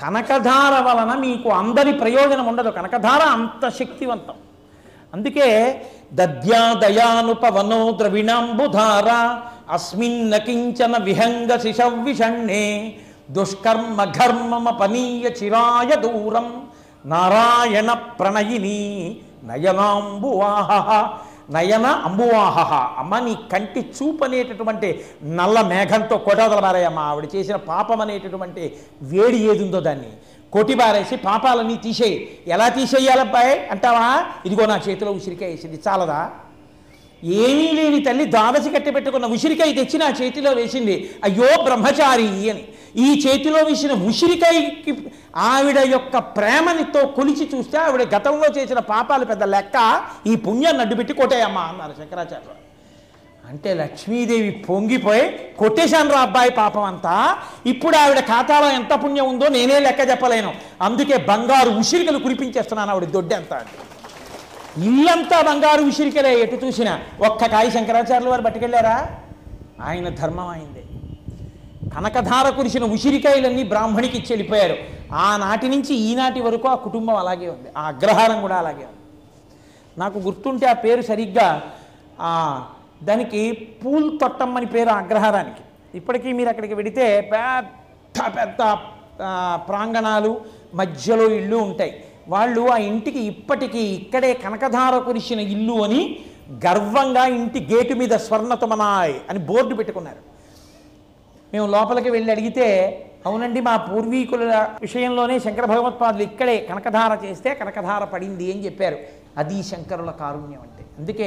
కనకధార వలన మీకు అందరి ప్రయోజనం ఉండదు కనకధార అంత శక్తివంతం అందుకే దద్యాదయానుపవనో ద్రవిణాంబుధార అస్మిన్న కించన విహంగ శిశవ్విషణ్ణే దుష్కర్మ ఘర్మమపనీయ చిరాయ దూరం నారాయణ ప్రణయిని నయనాంబువాహ నయన అంబువాహ అమ్మ నీ కంటి చూపు అనేటటువంటి నల్ల మేఘంతో కొట్టదలబారాయమ్మ ఆవిడ చేసిన పాపం అనేటటువంటి వేడి ఏదుందో దాన్ని కొట్టిబారేసి పాపాలన్నీ తీసేయి ఎలా తీసేయాలబ్బాయ్ అంటావా ఇదిగో నా చేతిలో ఉసిరికాయ వేసింది చాలదా ఏమీ లేని తల్లి ద్వాదశి కట్టి పెట్టుకున్న ఉసిరికాయ తెచ్చి నా చేతిలో వేసింది అయ్యో బ్రహ్మచారి అని ఈ చేతిలో వేసిన ఉసిరికాయకి ఆవిడ యొక్క ప్రేమనితో కొలిచి చూస్తే ఆవిడ గతంలో చేసిన పాపాలు పెద్ద లెక్క ఈ పుణ్యాన్ని అడ్డుపెట్టి కొట్టేయమ్మా అన్నారు శంకరాచార్య అంటే లక్ష్మీదేవి పొంగిపోయి కొట్టేశాను రా అబ్బాయి పాపం అంతా ఇప్పుడు ఆవిడ ఖాతాలో ఎంత పుణ్యం ఉందో నేనే లెక్క చెప్పలేను అందుకే బంగారు ఉసిరికలు కురిపించేస్తున్నాను ఆవిడ దొడ్డి అంతా అంటే ఇల్లంతా బంగారు ఉసిరికలే ఎటు చూసినా ఒక్క కాయ శంకరాచార్యుల వారు పట్టుకెళ్ళారా ఆయన ధర్మం అయింది కనకధార కురిసిన ఉసిరికాయలన్నీ బ్రాహ్మణికి ఇచ్చి వెళ్ళిపోయారు ఆనాటి నుంచి ఈనాటి వరకు ఆ కుటుంబం అలాగే ఉంది ఆ అగ్రహారం కూడా అలాగే ఉంది నాకు గుర్తుంటే ఆ పేరు సరిగ్గా ఆ, దానికి పూల్ తొట్టమ్మని పేరు ఆ అగ్రహారానికి ఇప్పటికీ మీరు అక్కడికి వెడితే పెద్ద పెద్ద ఆ, ప్రాంగణాలు మధ్యలో ఇళ్ళు ఉంటాయి వాళ్ళు ఆ ఇంటికి ఇప్పటికీ ఇక్కడే కనకధార కురిసిన ఇల్లు అని గర్వంగా ఇంటి గేటు మీద స్వర్ణతమనాయ్ అని బోర్డు పెట్టుకున్నారు మేము లోపలికి వెళ్ళి అడిగితే అవునండి మా పూర్వీకుల విషయంలోనే శంకర భగవత్పాదులు ఇక్కడే కనకధార చేస్తే కనకధార పడింది అని చెప్పారు అది శంకరుల కారుణ్యం అంటే అందుకే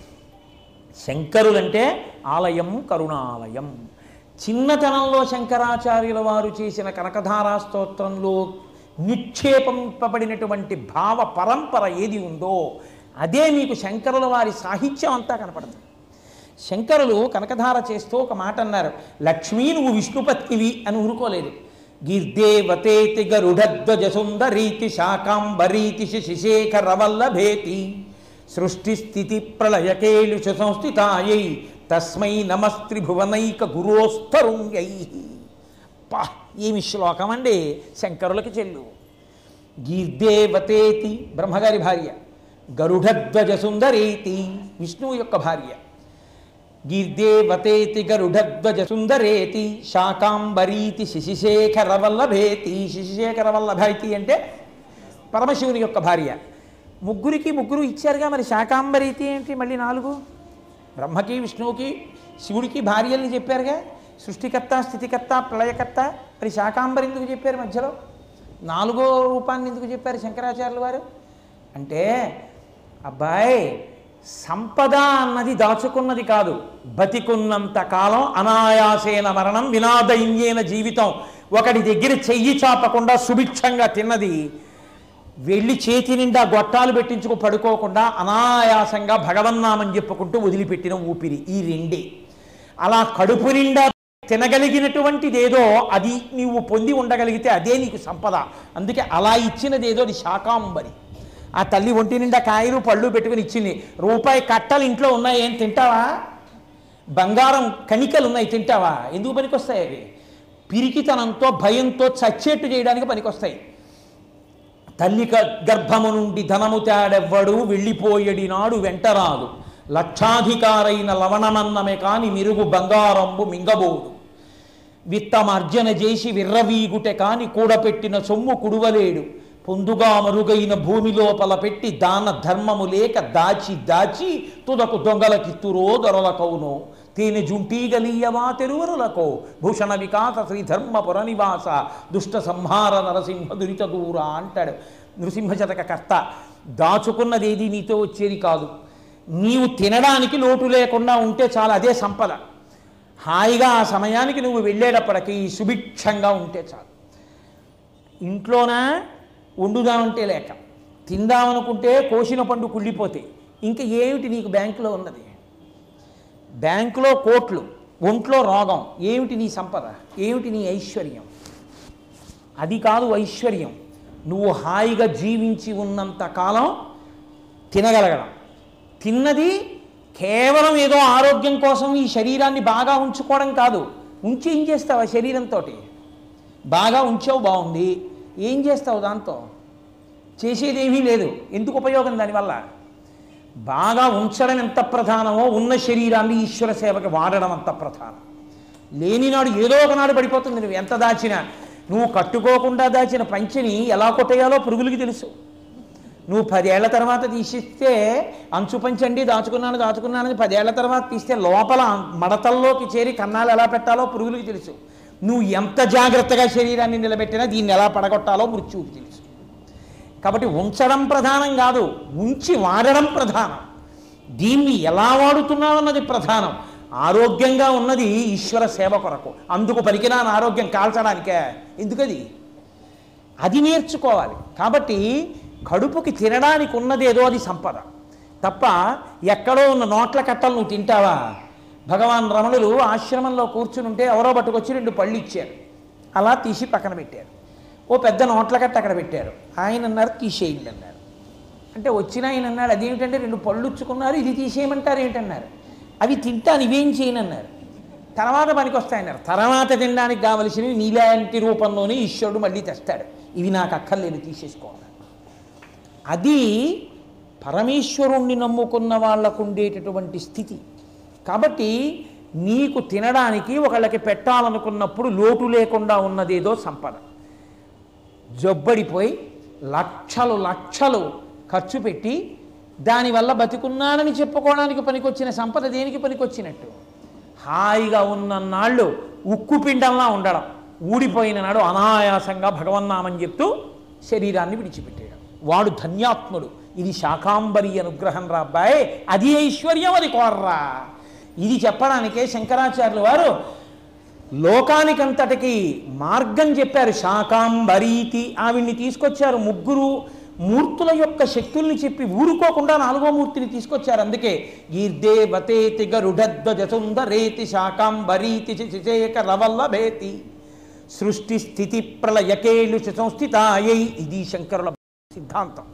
శంకరులంటే ఆలయం కరుణాలయం చిన్నతనంలో శంకరాచార్యుల వారు చేసిన కనకధారా స్తోత్రంలో నిక్షేపింపబడినటువంటి భావ పరంపర ఏది ఉందో అదే మీకు శంకరుల వారి సాహిత్యం అంతా కనపడుతుంది శంకరులు కనకధార చేస్తూ ఒక మాట అన్నారు లక్ష్మీ నువ్వు విష్ణుపత్నివి అని ఊరుకోలేదు గిర్దేవతేతి గరుడధ్వజ సుందరీతి శాకాంబరీతి శిశేఖర వల్లభేతి సృష్టి స్థితి ప్రళయకేలుష సంస్థితాయై తస్మై నమస్త్రిభువనైక గురోస్తరుంగై పా ఏమి శ్లోకం అండి శంకరులకి చెల్లు గీర్దేవతేతి బ్రహ్మగారి భార్య గరుడధ్వజ సుందరేతి విష్ణువు యొక్క భార్య గీర్దేవతేతి గరుడధ్వజ సుందరేతి శాకాంబరీతి శిశిశేఖర వల్లభేతి శిశిశేఖర వల్లభైతి అంటే పరమశివుని యొక్క భార్య ముగ్గురికి ముగ్గురు ఇచ్చారుగా మరి శాకాంబరీతి ఏంటి మళ్ళీ నాలుగు బ్రహ్మకి విష్ణువుకి శివుడికి భార్యల్ని చెప్పారుగా సృష్టికర్త స్థితికర్త ప్రళయకర్త మరి శాకాంబరి ఎందుకు చెప్పారు మధ్యలో నాలుగో రూపాన్ని ఎందుకు చెప్పారు శంకరాచార్యుల వారు అంటే అబ్బాయి సంపద అన్నది దాచుకున్నది కాదు బతికున్నంత కాలం అనాయాసేన మరణం వినాదైన్యేన జీవితం ఒకటి దగ్గర చెయ్యి చాపకుండా సుభిక్షంగా తిన్నది వెళ్ళి చేతి నిండా గొట్టాలు పెట్టించుకు పడుకోకుండా అనాయాసంగా భగవన్నామని చెప్పుకుంటూ వదిలిపెట్టిన ఊపిరి ఈ రెండే అలా కడుపు నిండా తినగలిగినటువంటిదేదో అది నీవు పొంది ఉండగలిగితే అదే నీకు సంపద అందుకే అలా ఇచ్చినదేదో అది శాకాంబరి ఆ తల్లి ఒంటి నిండా కాయలు పళ్ళు పెట్టుకుని ఇచ్చింది రూపాయి కట్టలు ఇంట్లో ఉన్నాయి ఏం తింటావా బంగారం కణికలు ఉన్నాయి తింటావా ఎందుకు పనికొస్తాయి అవి పిరికితనంతో భయంతో చచ్చేట్టు చేయడానికి పనికొస్తాయి తల్లి గ- గర్భము నుండి ధనము తేడెవ్వడు వెళ్ళిపోయడి నాడు వెంటరాదు లక్షాధికారైన లవణమన్నమే కాని మిరుగు బంగారంబు మింగబోడు విత్తమార్జన చేసి విర్రవీగుటె కాని కూడపెట్టిన సొమ్ము కుడువలేడు పొందుగా మరుగైన భూమి లోపల పెట్టి దాన ధర్మము లేక దాచి దాచి తుదకు దొంగలకిత్తురో దొరలకౌను తేనె జుంటీగలీయవా తెరువరులకో భూషణ వికాస శ్రీధర్మపుర నివాస దుష్ట సంహార నరసింహ దురిత దూర అంటాడు నృసింహశతక కర్త దాచుకున్నదేది నీతో వచ్చేది కాదు నీవు తినడానికి లోటు లేకుండా ఉంటే చాలు అదే సంపద హాయిగా ఆ సమయానికి నువ్వు వెళ్ళేటప్పటికి సుభిక్షంగా ఉంటే చాలు ఇంట్లోన వండుదామంటే లేక తిందామనుకుంటే కోసిన పండు కుళ్ళిపోతాయి ఇంకా ఏమిటి నీకు బ్యాంకులో ఉన్నది బ్యాంకులో కోట్లు ఒంట్లో రోగం ఏమిటి నీ సంపద ఏమిటి నీ ఐశ్వర్యం అది కాదు ఐశ్వర్యం నువ్వు హాయిగా జీవించి ఉన్నంత కాలం తినగలగడం తిన్నది కేవలం ఏదో ఆరోగ్యం కోసం ఈ శరీరాన్ని బాగా ఉంచుకోవడం కాదు ఉంచి ఏం చేస్తావు ఆ శరీరంతో బాగా ఉంచావు బాగుంది ఏం చేస్తావు దాంతో చేసేదేమీ లేదు ఎందుకు ఉపయోగం దానివల్ల బాగా ఉంచడం ఎంత ప్రధానమో ఉన్న శరీరాన్ని ఈశ్వర సేవకి వాడడం అంత ప్రధానం లేనినాడు ఏదో ఒకనాడు పడిపోతుంది నువ్వు ఎంత దాచినా నువ్వు కట్టుకోకుండా దాచిన పంచిని ఎలా కొట్టేయాలో పురుగులకి తెలుసు నువ్వు పదేళ్ల తర్వాత తీసిస్తే అంచు పంచండి దాచుకున్నాను దాచుకున్నానని పదేళ్ల తర్వాత తీస్తే లోపల మడతల్లోకి చేరి కన్నాలు ఎలా పెట్టాలో పురుగులకి తెలుసు నువ్వు ఎంత జాగ్రత్తగా శరీరాన్ని నిలబెట్టినా దీన్ని ఎలా పడగొట్టాలో మృత్యువుకి తెలుసు కాబట్టి ఉంచడం ప్రధానం కాదు ఉంచి వాడడం ప్రధానం దీన్ని ఎలా వాడుతున్నావు అన్నది ప్రధానం ఆరోగ్యంగా ఉన్నది ఈశ్వర సేవ కొరకు అందుకు పనికిరాని ఆరోగ్యం కాల్చడానికే ఎందుకది అది నేర్చుకోవాలి కాబట్టి కడుపుకి తినడానికి ఉన్నదేదో అది సంపద తప్ప ఎక్కడో ఉన్న నోట్ల కట్టలు నువ్వు తింటావా భగవాన్ రమణులు ఆశ్రమంలో కూర్చుని ఉంటే ఎవరో పట్టుకొచ్చి రెండు పళ్ళు ఇచ్చారు అలా తీసి పక్కన పెట్టారు ఓ పెద్ద నోట్ల కట్ట అక్కడ పెట్టారు ఆయన అన్నారు తీసేయండి అన్నారు అంటే వచ్చిన ఆయన అన్నాడు అదేమిటంటే రెండు పళ్ళు ఇచ్చుకున్నారు ఇది తీసేయమంటారు ఏంటన్నారు అవి తింటాను ఇవేం చేయనన్నారు తర్వాత పనికి వస్తాయన్నారు తర్వాత తినడానికి కావలసినవి నీలాంటి రూపంలోనే ఈశ్వరుడు మళ్ళీ తెస్తాడు ఇవి నాకు అక్కర్లేదు తీసేసుకోవాలి అది పరమేశ్వరుణ్ణి నమ్ముకున్న వాళ్ళకు ఉండేటటువంటి స్థితి కాబట్టి నీకు తినడానికి ఒకళ్ళకి పెట్టాలనుకున్నప్పుడు లోటు లేకుండా ఉన్నదేదో సంపద జబ్బడిపోయి లక్షలు లక్షలు ఖర్చు పెట్టి దానివల్ల బతికున్నానని చెప్పుకోవడానికి పనికొచ్చిన సంపద దేనికి పనికొచ్చినట్టు హాయిగా ఉన్న నాళ్ళు ఉక్కు పిండంలా ఉండడం ఊడిపోయిన నాడు అనాయాసంగా భగవన్నామని చెప్తూ శరీరాన్ని విడిచిపెట్టేయడం వాడు ధన్యాత్ముడు ఇది శాకాంబరి అనుగ్రహం రా అబ్బాయి అది ఐశ్వర్యం అది కోర్రా ఇది చెప్పడానికే శంకరాచార్యులు వారు లోకానికంతటికి మార్గం చెప్పారు శాకాంబరీతి ఆవిడ్ని తీసుకొచ్చారు ముగ్గురు మూర్తుల యొక్క శక్తుల్ని చెప్పి ఊరుకోకుండా నాలుగో మూర్తిని తీసుకొచ్చారు అందుకే గీర్దేవతేతి గరుడధ్వజసుందరేతి శాకాంబరీతి చిచేక రవల్లభేతి సృష్టి స్థితి ప్రళయకేలు సంస్థితాయై ఇది శంకరుల సిద్ధాంతం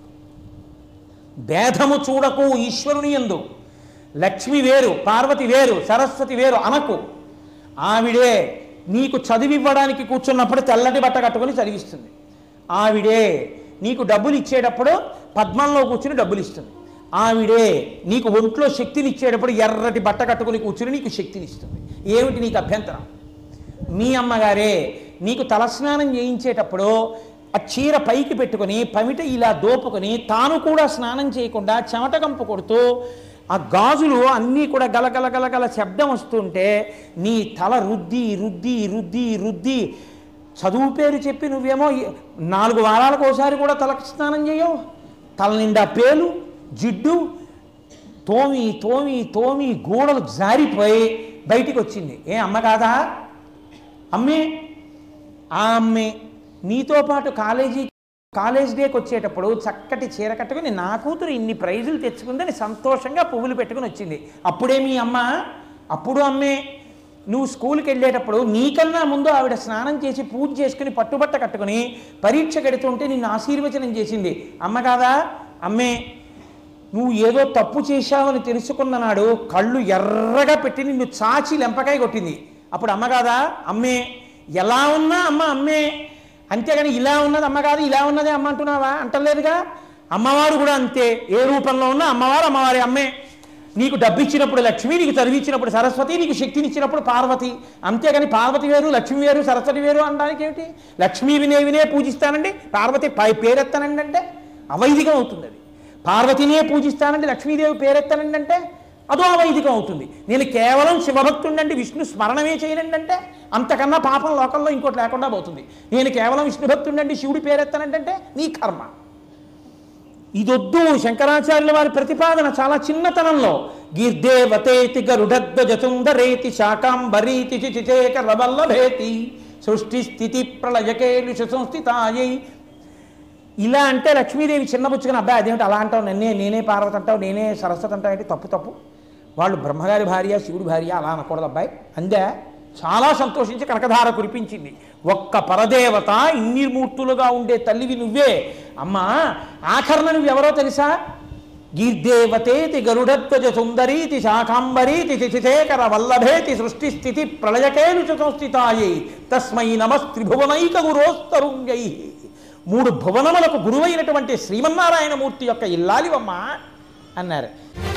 భేదము చూడకు ఈశ్వరుని ఎందు లక్ష్మి వేరు పార్వతి వేరు సరస్వతి వేరు అనకు ఆవిడే నీకు చదివివ్వడానికి కూర్చున్నప్పుడు తెల్లటి బట్ట కట్టుకొని చదివిస్తుంది ఆవిడే నీకు డబ్బులు ఇచ్చేటప్పుడు పద్మంలో కూర్చుని డబ్బులు ఇస్తుంది ఆవిడే నీకు ఒంట్లో శక్తిని ఇచ్చేటప్పుడు ఎర్రటి బట్ట కట్టుకొని కూర్చుని నీకు శక్తిని ఇస్తుంది ఏమిటి నీకు అభ్యంతరం మీ అమ్మగారే నీకు తలస్నానం చేయించేటప్పుడు ఆ చీర పైకి పెట్టుకొని పమిట ఇలా దోపుకొని తాను కూడా స్నానం చేయకుండా చెమట కంపు కొడుతూ ఆ గాజులు అన్నీ కూడా గలగల గలగల శబ్దం వస్తుంటే నీ తల రుద్ది రుద్ది రుద్ది రుద్ది చదువు పేరు చెప్పి నువ్వేమో నాలుగు వారాలకు ఒకసారి కూడా తలకు స్నానం చేయవు తల నిండా పేలు జిడ్డు తోమి తోమి తోమి గోడలు జారిపోయి బయటికి వచ్చింది ఏ అమ్మ కాదా అమ్మే ఆ అమ్మే నీతో పాటు కాలేజీ కాలేజ్ డేకి వచ్చేటప్పుడు చక్కటి చీర కట్టుకుని నా కూతురు ఇన్ని ప్రైజులు తెచ్చుకుందని సంతోషంగా పువ్వులు పెట్టుకుని వచ్చింది అప్పుడే మీ అమ్మ అప్పుడు అమ్మే నువ్వు స్కూల్కి వెళ్ళేటప్పుడు నీకన్నా ముందు ఆవిడ స్నానం చేసి పూజ చేసుకుని పట్టుబట్ట కట్టుకుని పరీక్ష కడుతుంటే నిన్ను ఆశీర్వచనం చేసింది అమ్మ కాదా అమ్మే నువ్వు ఏదో తప్పు చేశావని తెలుసుకున్న నాడు కళ్ళు ఎర్రగా పెట్టి నిన్ను చాచి లెంపకాయ కొట్టింది అప్పుడు అమ్మ కాదా అమ్మే ఎలా ఉన్నా అమ్మ అమ్మే అంతేగాని ఇలా ఉన్నది అమ్మ కాదు ఇలా ఉన్నదే అమ్మ అంటున్నావా అంటలేదుగా అమ్మవారు కూడా అంతే ఏ రూపంలో ఉన్నా అమ్మవారు అమ్మవారి అమ్మే నీకు డబ్బు ఇచ్చినప్పుడు లక్ష్మి నీకు చదివించినప్పుడు సరస్వతి నీకు శక్తినిచ్చినప్పుడు పార్వతి అంతేగాని పార్వతి వేరు లక్ష్మి వేరు సరస్వతి వేరు అనడానికి ఏమిటి లక్ష్మీ వినే వినే పూజిస్తానండి పార్వతి పై పేరెత్తానండి అంటే అవైదికం అవుతుంది అది పార్వతినే పూజిస్తానండి లక్ష్మీదేవి పేరెత్తానండి అంటే అదో అవైదికం అవుతుంది నేను కేవలం శివభక్తుండండి విష్ణు స్మరణమే చేయనండి అంటే అంతకన్నా పాపం లోకంలో ఇంకోటి లేకుండా పోతుంది నేను కేవలం విష్ణు భక్తుండండి శివుడి పేరెత్తానంటే నీ కర్మ ఇదొద్దు శంకరాచార్యుల వారి ప్రతిపాదన చాలా చిన్నతనంలో గీర్దేవతేతి గరుడధ్వజసుందరేతి శాకాంబరీతి చిచేక రవల్లభేతి సృష్టి స్థితి ప్రళయకేలు సంస్థితాయై ఇలా అంటే లక్ష్మీదేవి చిన్నబుచ్చుకుని అబ్బాయి అదేమిటి అలా అంటావు నన్నే నేనే పార్వతి అంటావు నేనే సరస్వతి అంటావు ఏంటి తప్పు తప్పు వాళ్ళు బ్రహ్మగారి భార్య శివుడి భార్య అలా అనకూడదు అబ్బాయి అందే చాలా సంతోషించి కనకధార కురిపించింది ఒక్క పరదేవత ఇన్ని మూర్తులుగా ఉండే తల్లివి నువ్వే అమ్మా ఆఖరణ నువ్వెవరో తెలుసా గీర్దేవతేతి గరుడధ్వజ సుందరీతి శాకాంబరీతి శశిశేఖర వల్లభేతి సృష్టి స్థితి ప్రళయకేలు సంస్థితాయై తస్మై నమస్త్రిభువనైక గురోస్తరుంగై మూడు భువనములకు గురువైనటువంటి శ్రీమన్నారాయణమూర్తి యొక్క ఇల్లాలివమ్మా అన్నారు